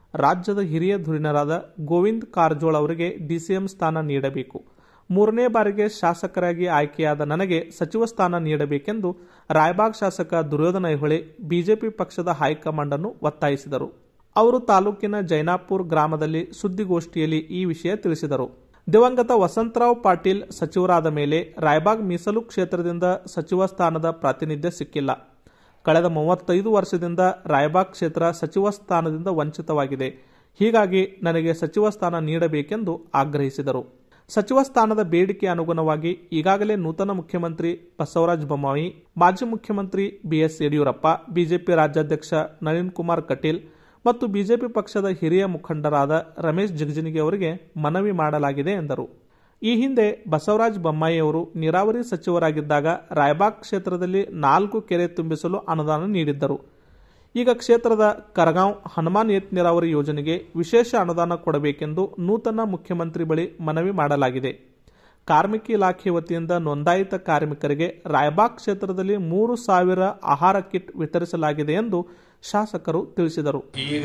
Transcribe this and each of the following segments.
ರಾಜ್ಯದ ಹಿರಿಯ ಧುರೀಣರಾದ ಗೋವಿಂದ್ ಕಾರಜೋಳ ಅವರಿಗೆ ಡಿಸಿಎಂ ಸ್ಥಾನ ನೀಡಬೇಕು ಮೂರನೇ ಬಾರಿಗೆ ಶಾಸಕರಾಗಿ ಆಯ್ಕೆಯಾದ ನನಗೆ ಸಚಿವ ಸ್ಥಾನ ನೀಡಬೇಕೆಂದು ರಾಯಬಾಗ್ ಶಾಸಕ ದುರ್ಯೋಧನ ಐಹೊಳೆ ಬಿಜೆಪಿ ಪಕ್ಷದ ಹೈಕಮಾಂಡ್ ಅನ್ನು ಒತ್ತಾಯಿಸಿದರು ಅವರು ತಾಲೂಕಿನ ಜೈನಾಪುರ್ ಗ್ರಾಮದಲ್ಲಿ ಸುದ್ದಿಗೋಷ್ಠಿಯಲ್ಲಿ ಈ ವಿಷಯ ತಿಳಿಸಿದರು ದಿವಂಗತ ವಸಂತರಾವ್ ಪಾಟೀಲ್ ಸಚಿವರಾದ ಮೇಲೆ ರಾಯಬಾಗ್ ಮೀಸಲು ಕ್ಷೇತ್ರದಿಂದ ಸಚಿವ ಸ್ಥಾನದ ಪ್ರಾತಿನಿಧ್ಯ ಸಿಕ್ಕಿಲ್ಲ ಕಳೆದ ಮೂವತ್ತೈದು ವರ್ಷದಿಂದ ರಾಯಬಾಗ್ ಕ್ಷೇತ್ರ ಸಚಿವ ಸ್ಥಾನದಿಂದ ವಂಚಿತವಾಗಿದೆ ಹೀಗಾಗಿ ನನಗೆ ಸಚಿವ ಸ್ಥಾನ ನೀಡಬೇಕೆಂದು ಆಗ್ರಹಿಸಿದರು ಸಚಿವ ಸ್ಥಾನದ ಬೇಡಿಕೆ ಅನುಗುಣವಾಗಿ ಈಗಾಗಲೇ ನೂತನ ಮುಖ್ಯಮಂತ್ರಿ ಬಸವರಾಜ ಬೊಮ್ಮಾಯಿ ಮಾಜಿ ಮುಖ್ಯಮಂತ್ರಿ ಬಿಎಸ್ ಯಡಿಯೂರಪ್ಪ ಬಿಜೆಪಿ ರಾಜ್ಯಾಧ್ಯಕ್ಷ ನಳಿನ್ ಕುಮಾರ್ ಕಟೀಲ್ ಮತ್ತು ಬಿಜೆಪಿ ಪಕ್ಷದ ಹಿರಿಯ ಮುಖಂಡರಾದ ರಮೇಶ್ ಜಿಗಜಿಣಗಿ ಅವರಿಗೆ ಮನವಿ ಮಾಡಲಾಗಿದೆ ಎಂದರು ಈ ಹಿಂದೆ ಬಸವರಾಜ ಬೊಮ್ಮಾಯಿ ಅವರು ನೀರಾವರಿ ಸಚಿವರಾಗಿದ್ದಾಗ ರಾಯಬಾಗ್ ಕ್ಷೇತ್ರದಲ್ಲಿ ನಾಲ್ಕು ಕೆರೆ ತುಂಬಿಸಲು ಅನುದಾನ ನೀಡಿದ್ದರು ಈಗ ಕ್ಷೇತ್ರದ ಕರಗಾಂವ್ ಹನುಮಾನ್ ಏತ್ ನೀರಾವರಿ ಯೋಜನೆಗೆ ವಿಶೇಷ ಅನುದಾನ ಕೊಡಬೇಕೆಂದು ನೂತನ ಮುಖ್ಯಮಂತ್ರಿ ಬಳಿ ಮನವಿ ಮಾಡಲಾಗಿದೆ ಕಾರ್ಮಿಕ ಇಲಾಖೆ ವತಿಯಿಂದ ನೋಂದಾಯಿತ ಕಾರ್ಮಿಕರಿಗೆ ರಾಯಬಾಗ್ ಕ್ಷೇತ್ರದಲ್ಲಿ ಮೂರು ಸಾವಿರ ಆಹಾರ ಕಿಟ್ ವಿತರಿಸಲಾಗಿದೆ ಎಂದು ಶಾಸಕರು ತಿಳಿಸಿದರು ಈಗ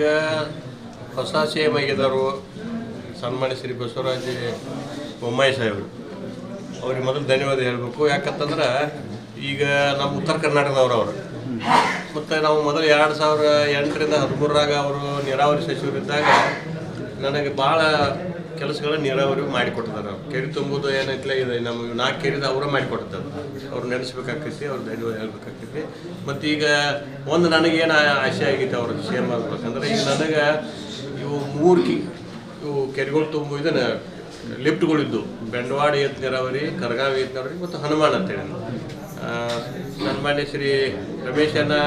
ಹೊಸ ಸಿಎಂ ಆಗಿದ್ದರು ಸನ್ಮಾನ್ಯ ಶ್ರೀ ಬಸವರಾಜ ಬೊಮ್ಮಾಯಿ ಸಾಹೇಬರು ಅವ್ರಿಗೆ ಮೊದಲು ಧನ್ಯವಾದ ಹೇಳಬೇಕು ಯಾಕಂತಂದ್ರೆ ಈಗ ನಮ್ಮ ಉತ್ತರ ಕರ್ನಾಟಕದವ್ರು ಅವರು ಮತ್ತು ನಾವು ಮೊದಲು ಎರಡು ಸಾವಿರ ಎಂಟರಿಂದ ಹದಿಮೂರರಾಗ ಅವರು ನೀರಾವರಿ ಸಚಿವರಿದ್ದಾಗ ನನಗೆ ಭಾಳ ಕೆಲಸಗಳನ್ನ ನೀರಾವರಿ ಮಾಡಿಕೊಟ್ಟಿದ್ದಾರೆ ಅವ್ರು ಕೆರೆ ತುಂಬುದು ಏನೈತಿಲ್ಲ ಇದೆ ನಮ್ಮ ನಾಲ್ಕು ಕೆರಿದ ಅವರೇ ಮಾಡಿಕೊಡ್ತಾರೆ ಅವ್ರು ನೆನೆಸ್ಬೇಕಾಗ್ತೈತಿ ಅವ್ರು ಧನ್ಯವಾದ ಹೇಳ್ಬೇಕಾಗ್ತೈತಿ ಮತ್ತು ಈಗ ಒಂದು ನನಗೇನು ಆಸೆ ಆಗೈತೆ ಅವ್ರ ಸಿ ಎಮ್ ಆಗ್ಬೇಕಂದ್ರೆ ಈಗ ನನಗೆ ಇವು ಮೂರು ಕಿ ಇವು ಕೆರೆಗಳು ತುಂಬು ಇದನ್ನ ಲಿಫ್ಟ್ಗಳಿದ್ದು ಬೆಂಡವಾಡ ಏತ್ ನೀರಾವರಿ ಕರಗಾವಿ ಏತ್ ನೀರಾವರಿ ಮತ್ತು ಹನುಮಾನ್ ಅಂತೇಳಿ ಆ, ಸನ್ಮಾನ್ಯ ಶ್ರೀ ರಮೇಶನ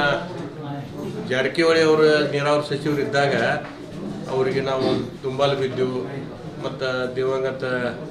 ಜಾರಕಿಹೊಳಿ ಅವರು ನೀರಾವರಿ ಸಚಿವರು ಇದ್ದಾಗ ಅವರಿಗೆ ನಾವು ತುಂಬಲು ಬಿದ್ದೆವು ಮತ್ತು ದಿವಂಗತ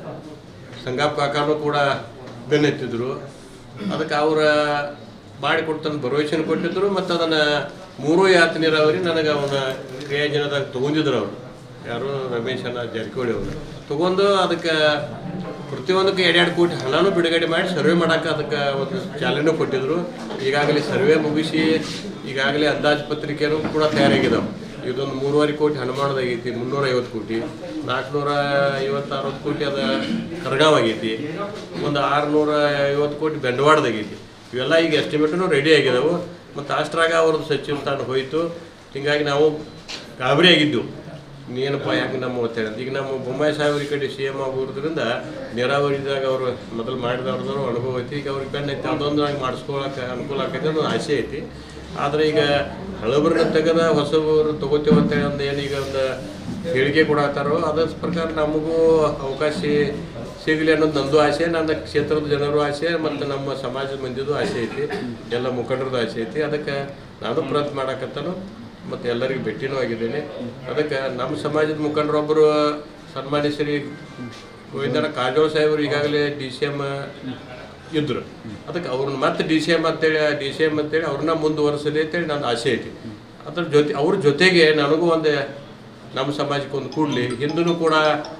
ಸಂಗಪ್ಪ ಕಾಕಾನು ಕೂಡ ಬೆನ್ನತ್ತಿದ್ರು ಅದಕ್ಕೆ ಅವರ ಮಾಡಿಕೊಡ್ತಾನೆ ಭರವಸೆನ ಕೊಟ್ಟಿದ್ರು ಮತ್ತು ಅದನ್ನು ಮೂರು ಯಾತ್ ನೀರಾವರಿ ನನಗೆ ಅವನ ಕ್ರಿಯಾಜನದಾಗ ತೊಗೊಂಡಿದ್ರು ಅವರು ಯಾರು ರಮೇಶನ ಜಾರಕಿಹೊಳಿ ಅವರು ತಗೊಂಡು ಅದಕ್ಕೆ ಪ್ರತಿಯೊಂದಕ್ಕೆ ಎರಡೆರಡು ಕೋಟಿ ಹಣನೂ ಬಿಡುಗಡೆ ಮಾಡಿ ಸರ್ವೆ ಮಾಡೋಕೆ ಅದಕ್ಕೆ ಒಂದು ಚಾಲನೆ ಕೊಟ್ಟಿದ್ರು ಈಗಾಗಲೇ ಸರ್ವೆ ಮುಗಿಸಿ ಈಗಾಗಲೇ ಅಂದಾಜು ಪತ್ರಿಕೆನೂ ಕೂಡ ತಯಾರಾಗಿದ್ದಾವೆ ಇದೊಂದು ಮೂರುವರೆ ಕೋಟಿ ಹನುಮಾನದಾಗೈತಿ ಮುನ್ನೂರ ಐವತ್ತು ಕೋಟಿ ನಾಲ್ಕುನೂರ ಐವತ್ತು ಅರವತ್ತು ಕೋಟಿ ಅದ ಕರಗಾವ್ ಆಗೈತಿ ಒಂದು ಆರುನೂರ ಐವತ್ತು ಕೋಟಿ ಬೆಂಡವಾಡದಾಗೈತಿ ಇವೆಲ್ಲ ಈಗ ಎಸ್ಟಿಮೇಟನು ರೆಡಿ ಆಗಿದಾವು ಮತ್ತು ಅಷ್ಟರಾಗ ಅವ್ರದ್ದು ಸಚಿವ ಸ್ಥಾನ ಹೋಯಿತು ಹೀಗಾಗಿ ನಾವು ಗಾಬರಿ ಆಗಿದ್ದು ಏನಪ್ಪ ಯಾಕೆ ನಮ್ಮ ಅಂತೇಳಿ ಈಗ ನಮ್ಮ ಬೊಮ್ಮಾಯಿ ಸಾಹೇಬ್ರ ಈ ಕಡೆ ಸಿ ಎಮ್ ಆಗೋದ್ರಿಂದ ನೀರಾವರಿದಾಗ ಅವರು ಮೊದಲು ಮಾಡಿದವ್ರದ್ದು ಅನುಭವ ಐತಿ ಈಗ ಅವ್ರಿಗೆ ಬೆನ್ನ ಐತಿ ಅದೊಂದು ಹಂಗೆ ಮಾಡಿಸ್ಕೊಳಕ್ಕೆ ಅನುಕೂಲ ಆಕೈತೆ ಅನ್ನೋ ಆಸೆ ಐತಿ ಆದರೆ ಈಗ ಹಳಬರನ್ನ ತೆಗೆದ ಹೊಸಬರು ತಗೋತೇವೆ ಅಂತೇಳಿ ಒಂದು ಏನೀಗ ಒಂದು ಹೇಳಿಕೆ ಕೊಡತ್ತಾರೋ ಅದ್ರ ಪ್ರಕಾರ ನಮಗೂ ಅವಕಾಶ ಸಿಗಲಿ ಅನ್ನೋದು ನಂದು ಆಸೆ ನನ್ನ ಕ್ಷೇತ್ರದ ಜನರು ಆಸೆ ಮತ್ತು ನಮ್ಮ ಸಮಾಜದ ಮಂದಿದು ಆಸೆ ಐತಿ ಎಲ್ಲ ಮುಖಂಡರದ್ದು ಆಸೆ ಐತಿ ಅದಕ್ಕೆ ನಾನು ಪ್ರಯತ್ನ ಮಾಡಕತ್ತನು ಮತ್ತು ಎಲ್ಲರಿಗೂ ಭೇಟಿನೂ ಆಗಿದ್ದೇನೆ ಅದಕ್ಕೆ ನಮ್ಮ ಸಮಾಜದ ಮುಖಂಡರೊಬ್ಬರು ಸನ್ಮಾನ್ಯ ಶ್ರೀ ಗೋವಿಂದನ ಕಾಜೋಳ ಸಾಹೇಬರು ಈಗಾಗಲೇ ಡಿ ಸಿ ಎಮ್ ಇದ್ರು ಅದಕ್ಕೆ ಅವ್ರನ್ನ ಮತ್ತೆ ಡಿ ಸಿ ಎಮ್ ಅಂತೇಳಿ ಡಿ ಸಿ ಎಮ್ ಅಂತೇಳಿ ಅವ್ರನ್ನ ಮುಂದುವರಿಸಲಿ ಅಂತೇಳಿ ನನ್ನ ಆಸೆ ಐತಿ ಅದ್ರ ಜೊತೆ ಅವ್ರ ಜೊತೆಗೆ ನನಗೂ ಒಂದು ನಮ್ಮ ಸಮಾಜಕ್ಕೆ ಒಂದು ಕೂಡಲಿ ಹಿಂದೂ ಕೂಡ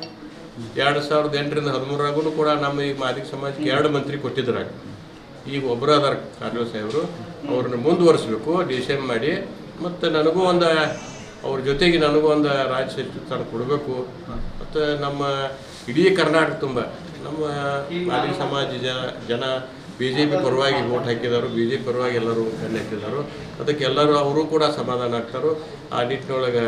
ಎರಡು ಸಾವಿರದ ಎಂಟರಿಂದ ಹದಿಮೂರಾಗೂ ಕೂಡ ನಮ್ಮ ಈ ಮಾದಿಗ ಸಮಾಜಕ್ಕೆ ಎರಡು ಮಂತ್ರಿ ಕೊಟ್ಟಿದ್ರಾಗ ಈಗ ಒಬ್ಬರು ಅದಾರ ಕಾಜೋಳ ಸಾಹೇಬರು ಅವ್ರನ್ನ ಮುಂದುವರಿಸ್ಬೇಕು ಡಿ ಸಿ ಎಮ್ ಮಾಡಿ ಮತ್ತು ನನಗೂ ಒಂದು ಅವ್ರ ಜೊತೆಗೆ ನನಗೂ ಒಂದು ರಾಜ್ಯ ಸಚಿವ ಸ್ಥಾನ ಕೊಡಬೇಕು ಮತ್ತು ನಮ್ಮ ಇಡೀ ಕರ್ನಾಟಕ ತುಂಬ ನಮ್ಮ ಮಾದಿಗ ಸಮಾಜ ಜ- ಜನ ಬಿ ಜೆ ಪಿ ಪರವಾಗಿ ವೋಟ್ ಹಾಕಿದರು ಬಿ ಜೆ ಪಿ ಪರವಾಗಿ ಎಲ್ಲರೂ ಬೆನ್ನತ್ತಿದ್ದಾರೆ ಅದಕ್ಕೆ ಎಲ್ಲರೂ ಅವರು ಕೂಡ ಸಮಾಧಾನ ಆಗ್ತಾರೋ ಆ ನಿಟ್ಟಿನೊಳಗೆ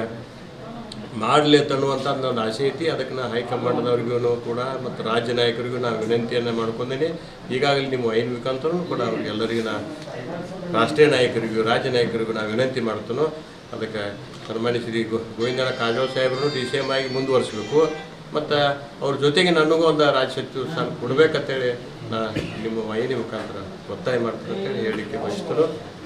ಮಾಡಲಿ ಅಂತನ್ನುವಂಥ ನನ್ನ ಆಸೆ ಐತಿ ಅದಕ್ಕೆ ನಾ ಹೈಕಮಾಂಡ್ದವ್ರಿಗೂ ಕೂಡ ಮತ್ತು ರಾಜ್ಯ ನಾಯಕರಿಗೂ ನಾನು ವಿನಂತಿಯನ್ನು ಮಾಡ್ಕೊಂಡೇನೆ ಈಗಾಗಲೇ ನಿಮ್ಮ ಐನ್ ಮುಖಾಂತರೂ ಕೂಡ ಅವ್ರಿಗೆಲ್ಲರಿಗೂ ನಾ ರಾಷ್ಟ್ರೀಯ ನಾಯಕರಿಗೂ ರಾಜ್ಯ ನಾಯಕರಿಗೂ ನಾವು ವಿನಂತಿ ಮಾಡ್ತಾನೋ ಅದಕ್ಕೆ ಸನ್ಮಾನ್ಯ ಶ್ರೀ ಗೋ ಗೋವಿಂದನ ಕಾಜೋಳ ಸಾಹೇಬರು ಡಿ ಸಿ ಎಮ್ ಆಗಿ ಮುಂದುವರಿಸಬೇಕು ಮತ್ತು ಅವ್ರ ಜೊತೆಗೆ ನನಗೂ ಒಂದು ರಾಜ್ಯ ಸಚಿವ ಸ್ಥಾನ ಕೊಡ್ಬೇಕಂತೇಳಿ ನಾ ನಿಮ್ಮ ವಾಹಿನಿ ಮುಖಾಂತರ ಒತ್ತಾಯ ಮಾಡ್ತೀನಿ ಅಂತೇಳಿ ಹೇಳಲಿಕ್ಕೆ ಬಯಸ್ತರು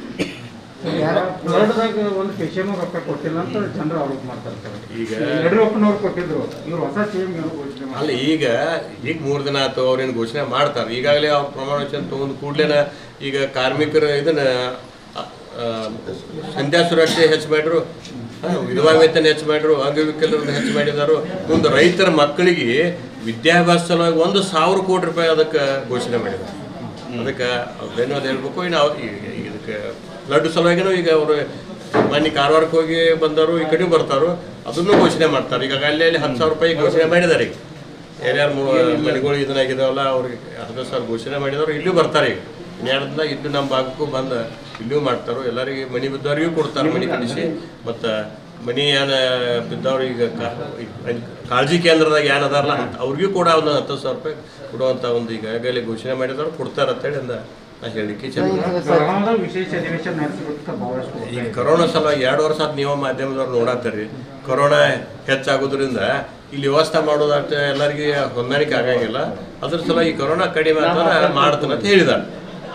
ಕರ್ನಾಟಕದಾಗ ಒಂದು ಕಿಶನ್ ರೊಕ್ಕ ಕೊಟ್ಟಿಲ್ಲ ಅಂತ ಜನರು ಆರೋಪ ಮಾಡ್ತಾರೆ ಸರ್ ಈಗ ಯಡಿಯೂರಪ್ಪನವ್ರು ಕೊಟ್ಟಿದ್ರು ಇವ್ರು ಹೊಸ ಸಿಎಂ ಘೋಷಣೆ ಮಾಡಿ ಅಲ್ಲ ಈಗ ಈಗ ಮೂರು ದಿನ ಆಯ್ತು ಅವ್ರೇನು ಘೋಷಣೆ ಮಾಡ್ತಾರೆ ಈಗಾಗಲೇ ಅವ್ರ ಪ್ರಮಾಣ ವಚನ ತಗೊಂಡು ಕೂಡಲೇ ಈಗ ಕಾರ್ಮಿಕರ ಇದನ್ನ ಆ, ಆ, ಸಂಧ್ಯಾ ಸುರಕ್ಷೆ ಹೆಚ್ಚು ಮಾಡ್ರು ಆ, ವಿಧವಾ ವೇತನ ಹೆಚ್ಚು ಮಾಡ್ರು ಅಂಗವಿಕಲರನ್ನ ಹೆಚ್ಚು ಮಾಡಿದಾರು ಮುಂದೆ ರೈತರ ಮಕ್ಕಳಿಗೆ ವಿದ್ಯಾಭ್ಯಾಸ ಸಲುವಾಗಿ ಒಂದು ಸಾವಿರ ಕೋಟಿ ರೂಪಾಯಿ ಅದಕ್ಕೆ ಘೋಷಣೆ ಮಾಡಿದ್ದಾರೆ ಅದಕ್ಕೆ ಧನ್ಯವಾದ ಹೇಳ್ಬೇಕು ಇನ್ನು ಅವ್- ಈ- ಇದಕ್ಕೆ ಲಡ್ಡು ಸಲುವಾಗಿನೂ ಈಗ ಅವರು ಮೊನ್ನೆ ಕಾರವಾರಕ್ಕೆ ಹೋಗಿ ಬಂದರು ಈ ಕಡೆ ಬರ್ತಾರೋ ಅದನ್ನು ಘೋಷಣೆ ಮಾಡ್ತಾರೆ ಈಗ ಅಲ್ಲಿ ಅಲ್ಲಿ ಹತ್ತು ಸಾವಿರ ರೂಪಾಯಿ ಘೋಷಣೆ ಮಾಡಿದ್ದಾರೆ ಈಗ ಯಾರ್ಯಾರು ಮೂ- ಮನೆಗಳು ಇದನ್ನಾಗಿದಾವಲ್ಲ ಅವ್ರಿಗೆ ಹದಿನೈದು ಸಾವಿರ ಘೋಷಣೆ ಮಾಡಿದವರು ಇಲ್ಲೂ ಬರ್ತಾರೆ ಈಗ ಇನ್ನೆರಡನ್ನ ಇದ್ದು ನಮ್ಮ ಭಾಗಕ್ಕೂ ಬಂದು ಇಲ್ಲೂ ಮಾಡ್ತಾರೋ ಎಲ್ಲರಿಗೆ ಮನೆ ಬಿದ್ದವರಿಗೂ ಕೊಡ್ತಾರೆ ಮನೆ ಕಳಿಸಿ ಮತ್ತು ಮನಿ ಏನ ಬಿದ್ದವ್ರು ಈಗ ಕಾ- ಈ ಕಾಳಜಿ ಕೇಂದ್ರದಾಗ ಏನು ಅದಾರಲ್ಲ ಅಂತ ಅವ್ರಿಗೂ ಕೂಡ ಒಂದು ಹತ್ತು ಸಾವಿರ ರೂಪಾಯಿ ಕೊಡುವಂಥ ಒಂದು ಈಗಾಗಲೇ ಘೋಷಣೆ ಮಾಡಿದವರು ಕೊಡ್ತಾರೆ ಅಂತೇಳಿ ಅಂದ ನಾ ಹೇಳಲಿಕ್ಕೆ ಚೆನ್ನಾಗಿ ಕೊರೋನಾದ ವಿಶೇಷ ಅಧಿವೇಶನ ನಡೆಸಬೇಕು ಬಹಳಷ್ಟು ಈ ಕರೋನಾ ಸಲ ಎರಡು ವರ್ಷ ಆತ್ ನೀವು ಮಾಧ್ಯಮದವ್ರು ನೋಡತ್ತೀರಿ ಕೊರೋನಾ ಹೆಚ್ಚಾಗೋದ್ರಿಂದ ಇಲ್ಲಿ ವ್ಯವಸ್ಥೆ ಮಾಡೋದಾಟ ಎಲ್ಲರಿಗೆ ಹೊಂದಾಣಿಕೆ ಆಗಂಗಿಲ್ಲ ಅದ್ರ ಸಲ ಈ ಕೊರೋನಾ ಕಡಿಮೆ ಆದ್ರೆ ಮಾಡ್ತಾನೆ ಅಂತ ಹೇಳಿದಾರೆ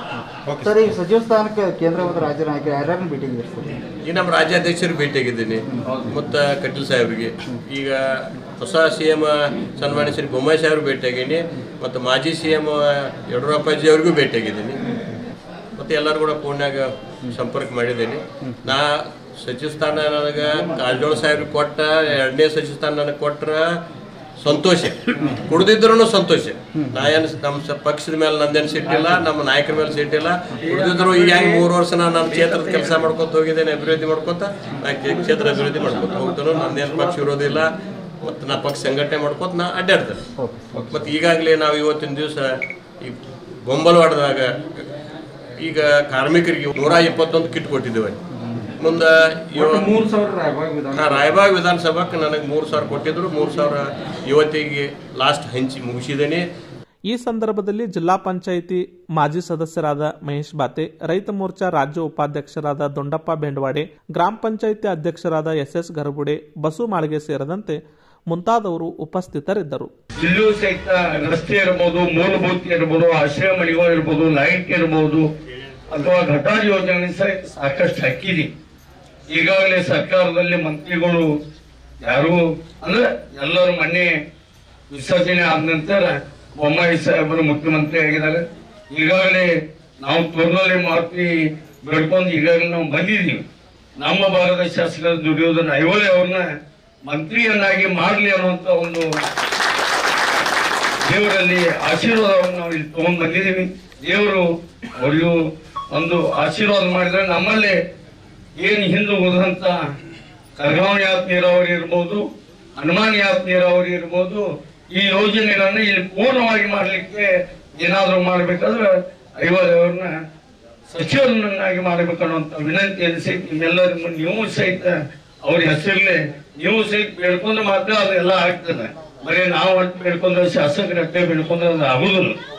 ಸರ್ ಈ ಸಚಿವ ಸ್ಥಾನಕ್ಕೆ ಕೇಂದ್ರ ಮತ್ತು ರಾಜ್ಯ ನಾಯಕರು ಯಾರ್ಯಾರನ್ನ ಭೇಟಿ ಸರ್ ಈ ನಮ್ಮ ರಾಜ್ಯಾಧ್ಯಕ್ಷರಿಗೆ ಭೇಟಿಯಾಗಿದ್ದೀನಿ ಮತ್ತು ಕಟೀಲ್ ಸಾಹೇಬ್ರಿಗೆ ಈಗ ಹೊಸ ಸಿ ಎಮ್ ಸನ್ಮಾನ್ಯ ಶ್ರೀ ಬೊಮ್ಮಾಯಿ ಸಾಹೇಬ್ರಿಗೆ ಭೇಟಿಯಾಗೀನಿ ಮತ್ತು ಮಾಜಿ ಸಿ ಎಮ್ ಯಡಿಯೂರಪ್ಪಾಜಿ ಅವ್ರಿಗೂ ಭೇಟಿಯಾಗಿದ್ದೀನಿ ಮತ್ತು ಎಲ್ಲರೂ ಕೂಡ ಫೋನ್ಯಾಗ ಸಂಪರ್ಕ ಮಾಡಿದ್ದೀನಿ ನಾ ಸಚಿವ ಸ್ಥಾನ ನನಗೆ ಕಾರಜೋಳ ಸಾಹೇಬ್ರಿಗೆ ಕೊಟ್ಟ ಎರಡನೇ ಸಚಿವ ಸ್ಥಾನ ನನಗೆ ಕೊಟ್ರ ಸಂತೋಷ ಕುಡ್ದಿದ್ರು ಸಂತೋಷ ನಾ ಏನು ನಮ್ಮ ಸ- ಪಕ್ಷದ ಮೇಲೆ ನಂದೇನು ಸಿಟ್ಟಿಲ್ಲ ನಮ್ಮ ನಾಯಕರ ಮೇಲೆ ಸಿಟ್ಟಿಲ್ಲ ಕುಡ್ದಿದ್ರು ಈಗ ಹೆಂಗೆ ಮೂರು ವರ್ಷ ನಾನು ನನ್ನ ಕ್ಷೇತ್ರದ ಕೆಲಸ ಮಾಡ್ಕೊತ ಹೋಗಿದ್ದೇನೆ ಅಭಿವೃದ್ಧಿ ಮಾಡ್ಕೊತ ನಾ ಕ್ಷೇ- ಕ್ಷೇತ್ರ ಅಭಿವೃದ್ಧಿ ಮಾಡ್ಕೊತ ಹೋಗ್ತಾನೋ ನಂದೇನು ಪಕ್ಷ ವಿರೋಧಿಲ್ಲ ಮತ್ತು ನಾ ಪಕ್ಷ ಸಂಘಟನೆ ಮಾಡ್ಕೊತ ನಾ ಅಡ್ಡಾಡ್ತೇನೆ ಮತ್ತು ಈಗಾಗಲೇ ನಾವು ಇವತ್ತಿನ ದಿವಸ ಈ ಬೊಂಬಲವಾಡದಾಗ ಈಗ ಕಾರ್ಮಿಕರಿಗೆ ನೂರ ಇಪ್ಪತ್ತೊಂದು ಕಿಟ್ ಕೊಟ್ಟಿದ್ದೇವೆ ಮುಂದೆ ಒಟ್ಟು ಮೂರು ಸಾವಿರ ರಾಯಬಾಗ್ ವಿಧಾನ ನಾ ರಾಯಬಾಗ್ ವಿಧಾನಸಭಾಕ್ಕೆ ನನಗೆ ಮೂರು ಸಾವಿರ ಕೊಟ್ಟಿದ್ರು ಮೂರು ಸಾವಿರ ಇವತ್ತಿಗೆ ಲಾಸ್ಟ್ ಹಂಚಿ ಮುಗಿಸಿದ್ದೇನೆ ಈ ಸಂದರ್ಭದಲ್ಲಿ ಜಿಲ್ಲಾ ಪಂಚಾಯಿತಿ ಮಾಜಿ ಸದಸ್ಯರಾದ ಮಹೇಶ್ ಬಾತೆ ರೈತ ಮೋರ್ಚಾ ರಾಜ್ಯ ಉಪಾಧ್ಯಕ್ಷರಾದ ದೊಂಡಪ್ಪ ಬೆಂಡವಾಡೆ ಗ್ರಾಮ ಪಂಚಾಯಿತಿ ಅಧ್ಯಕ್ಷರಾದ ಎಸ್ ಎಸ್ ಗರಬುಡೆ ಬಸು ಮಾಳಿಗೆ ಸೇರಿದಂತೆ ಮುಂತಾದವರು ಉಪಸ್ಥಿತರಿದ್ದರು ಇಲ್ಲೂ ಸಹಿತ ರಸ್ತೆ ಇರ್ಬೋದು ಮೂಲಭೂತ ಇರ್ಬೋದು ಆಶ್ರಯ ಮನೆಗಳು ಇರ್ಬೋದು ಲೈಟ್ ಇರ್ಬೋದು ಅಥವಾ ಘಟಾರ್ ಯೋಜನೆ ಸಹಿತ ಸಾಕಷ್ಟು ಹಾಕಿದೆ ಈಗಾಗಲೇ ಸರ್ಕಾರದಲ್ಲಿ ಮಂತ್ರಿಗಳು ಯಾರು ಅಂದ್ರೆ ಎಲ್ಲರೂ ಮೊನ್ನೆ ವಿಸರ್ಜನೆ ಆದ ನಂತರ ಬೊಮ್ಮಾಯಿ ಸಾಹೇಬರು ಮುಖ್ಯಮಂತ್ರಿ ಆಗಿದ್ದಾರೆ ಈಗಾಗಲೇ ನಾವು ತೋರ್ನಲ್ಲಿ ಮಾತಿ ಬೆಳ್ಕೊಂಡು ಈಗಾಗಲೇ ನಾವು ಬಂದಿದ್ದೀವಿ ನಮ್ಮ ಭಾಗದ ಶಾಸಕರ ದುರ್ಯೋಧನ ಐವಳೆ ಅವ್ರನ್ನ ಮಂತ್ರಿಯನ್ನಾಗಿ ಮಾಡಲಿ ಅನ್ನುವಂತ ಒಂದು ದೇವರಲ್ಲಿ ಆಶೀರ್ವಾದವನ್ನು ನಾವು ಇಲ್ಲಿ ತಗೊಂಡ್ ಬಂದಿದ್ದೀವಿ ದೇವರು ಅವರಿಗೂ ಒಂದು ಆಶೀರ್ವಾದ ಮಾಡಿದ್ರೆ ನಮ್ಮಲ್ಲಿ ಏನು ಹಿಂದೆ ಹೋದಂತ ಕರ್ಗಾವಣಿ ಯಾತ್ ನೀರಾವರಿ ಇರ್ಬೋದು ಹನುಮಾನ್ ಯಾತ್ ನೀರಾವರಿ ಇರ್ಬೋದು ಈ ಯೋಜನೆಗಳನ್ನ ಇಲ್ಲಿ ಪೂರ್ಣವಾಗಿ ಮಾಡಲಿಕ್ಕೆ ಏನಾದರೂ ಮಾಡಬೇಕಾದ್ರೆ ಐವತ್ತು ಅವ್ರನ್ನ ಸಚಿವರನ್ನಾಗಿ ಮಾಡಬೇಕನ್ನುವಂತ ವಿನಂತಿಯನ್ನು ಸಹಿತ ನಿಮ್ಮೆಲ್ಲರಿಗೂ ನೀವು ಸಹಿತ ಅವ್ರ ಹೆಸರಲ್ಲಿ ನೀವು ಸಹಿತ ಬೇಡ್ಕೊಂಡ್ರೆ ಮಾತ್ರ ಅದೆಲ್ಲ ಆಗ್ತದೆ ಬರೀ ನಾವು ಒಟ್ಟು ಬೇಡ್ಕೊಂಡ್ರೆ ಶಾಸಕರ ಅಟ್ಟೆ ಬೇಡ್ಕೊಂಡ್ರೆ ಅದು ಆಗುದಿಲ್ಲ